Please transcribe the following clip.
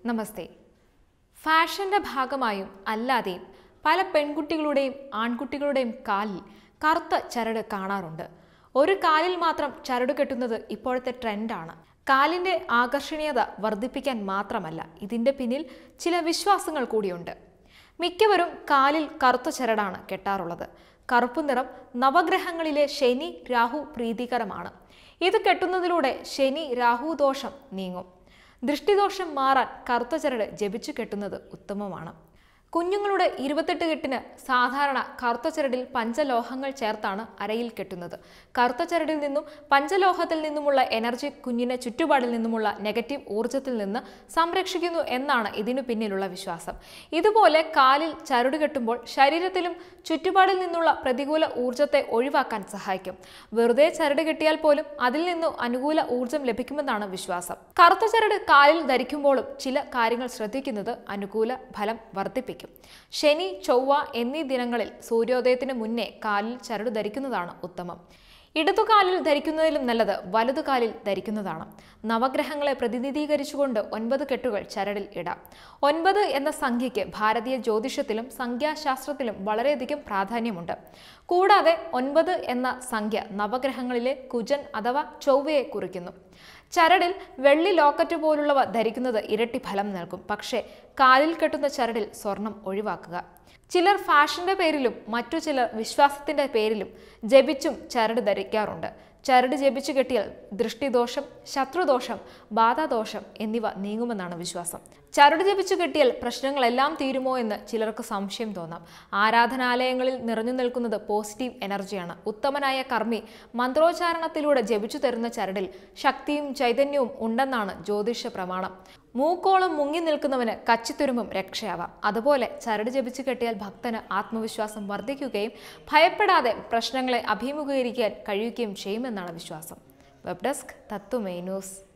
നമസ്തേ ഫാഷന്റെ ഭാഗമായും അല്ലാതെയും പല പെൺകുട്ടികളുടെയും ആൺകുട്ടികളുടെയും കാലിൽ കറുത്ത ചരട് കാണാറുണ്ട് ഒരു കാലിൽ മാത്രം ചരട് കെട്ടുന്നത് ഇപ്പോഴത്തെ ട്രെൻഡാണ് കാലിന്റെ ആകർഷണീയത വർദ്ധിപ്പിക്കാൻ മാത്രമല്ല ഇതിന്റെ പിന്നിൽ ചില വിശ്വാസങ്ങൾ കൂടിയുണ്ട് മിക്കവരും കാലിൽ കറുത്ത ചരടാണ് കെട്ടാറുള്ളത് കറുപ്പ് നിറം നവഗ്രഹങ്ങളിലെ ശനി രാഹു പ്രീതികരമാണ് ഇത് കെട്ടുന്നതിലൂടെ ശനി രാഹു ദോഷം നീങ്ങും ദൃഷ്ടിദോഷം മാറാൻ കറുത്ത ചരട് ജപിച്ചു കെട്ടുന്നത് ഉത്തമമാണ് കുഞ്ഞുങ്ങളുടെ ഇരുപത്തെട്ട് കെട്ടിന് സാധാരണ കറുത്ത ചരടിൽ പഞ്ചലോഹങ്ങൾ ചേർത്താണ് അരയിൽ കെട്ടുന്നത് കറുത്ത ചരടിൽ നിന്നും പഞ്ചലോഹത്തിൽ നിന്നുമുള്ള എനർജി കുഞ്ഞിനെ ചുറ്റുപാടിൽ നിന്നുമുള്ള നെഗറ്റീവ് ഊർജത്തിൽ നിന്ന് സംരക്ഷിക്കുന്നു എന്നാണ് ഇതിനു പിന്നിലുള്ള വിശ്വാസം ഇതുപോലെ കാലിൽ ചരട് കെട്ടുമ്പോൾ ശരീരത്തിലും ചുറ്റുപാടിൽ നിന്നുള്ള പ്രതികൂല ഊർജത്തെ ഒഴിവാക്കാൻ സഹായിക്കും വെറുതെ ചരട് കെട്ടിയാൽ പോലും അതിൽ നിന്നും അനുകൂല ഊർജം ലഭിക്കുമെന്നാണ് വിശ്വാസം കറുത്ത ചരട് കാലിൽ ധരിക്കുമ്പോഴും ചില കാര്യങ്ങൾ ശ്രദ്ധിക്കുന്നത് അനുകൂല ഫലം വർദ്ധിപ്പിക്കും ശനി ചൊവ്വ എന്നീ ദിനങ്ങളിൽ സൂര്യോദയത്തിന് മുന്നേ കാലിൽ ചരട് ധരിക്കുന്നതാണ് ഉത്തമം ഇടതുകാലിൽ ധരിക്കുന്നതിലും നല്ലത് വലതുകാലിൽ ധരിക്കുന്നതാണ് നവഗ്രഹങ്ങളെ പ്രതിനിധീകരിച്ചുകൊണ്ട് ഒൻപത് കെട്ടുകൾ ചരടിൽ ഇടാം ഒൻപത് എന്ന സംഖ്യയ്ക്ക് ഭാരതീയ ജ്യോതിഷത്തിലും സംഖ്യാശാസ്ത്രത്തിലും വളരെയധികം പ്രാധാന്യമുണ്ട് കൂടാതെ ഒൻപത് എന്ന സംഖ്യ നവഗ്രഹങ്ങളിലെ കുജൻ അഥവാ ചൊവ്വയെ കുറിക്കുന്നു ചരടിൽ വെള്ളി ലോക്കറ്റ് പോലുള്ളവ ധരിക്കുന്നത് ഇരട്ടി ഫലം നൽകും പക്ഷേ കാലിൽ കെട്ടുന്ന ചരടിൽ സ്വർണം ഒഴിവാക്കുക ചിലർ ഫാഷന്റെ പേരിലും മറ്റു ചിലർ വിശ്വാസത്തിന്റെ പേരിലും ജപിച്ചും ചരട് ധരിക്കാറുണ്ട് ചരട് ജപിച്ചു കെട്ടിയാൽ ദൃഷ്ടിദോഷം ശത്രുദോഷം ബാധാദോഷം എന്നിവ നീങ്ങുമെന്നാണ് വിശ്വാസം ചരട് ജപിച്ചു കെട്ടിയാൽ പ്രശ്നങ്ങളെല്ലാം തീരുമോ എന്ന് ചിലർക്ക് സംശയം തോന്നാം ആരാധനാലയങ്ങളിൽ നിറഞ്ഞു നിൽക്കുന്നത് പോസിറ്റീവ് എനർജിയാണ് ഉത്തമനായ കർമ്മി മന്ത്രോച്ചാരണത്തിലൂടെ ജപിച്ചു തരുന്ന ചരടിൽ ശക്തിയും ചൈതന്യവും ഉണ്ടെന്നാണ് ജ്യോതിഷ പ്രമാണം മൂക്കോളം മുങ്ങി നിൽക്കുന്നവന് കച്ചിത്തുരുമ്പും രക്ഷയാവാം അതുപോലെ ചരട് ജപിച്ചു കെട്ടിയാൽ ഭക്തന് ആത്മവിശ്വാസം വർദ്ധിക്കുകയും ഭയപ്പെടാതെ പ്രശ്നങ്ങളെ അഭിമുഖീകരിക്കാൻ കഴിയുകയും ചെയ്യുമെന്നാണ് വിശ്വാസം വെബ് ഡെസ്ക് തത്വമേ ന്യൂസ്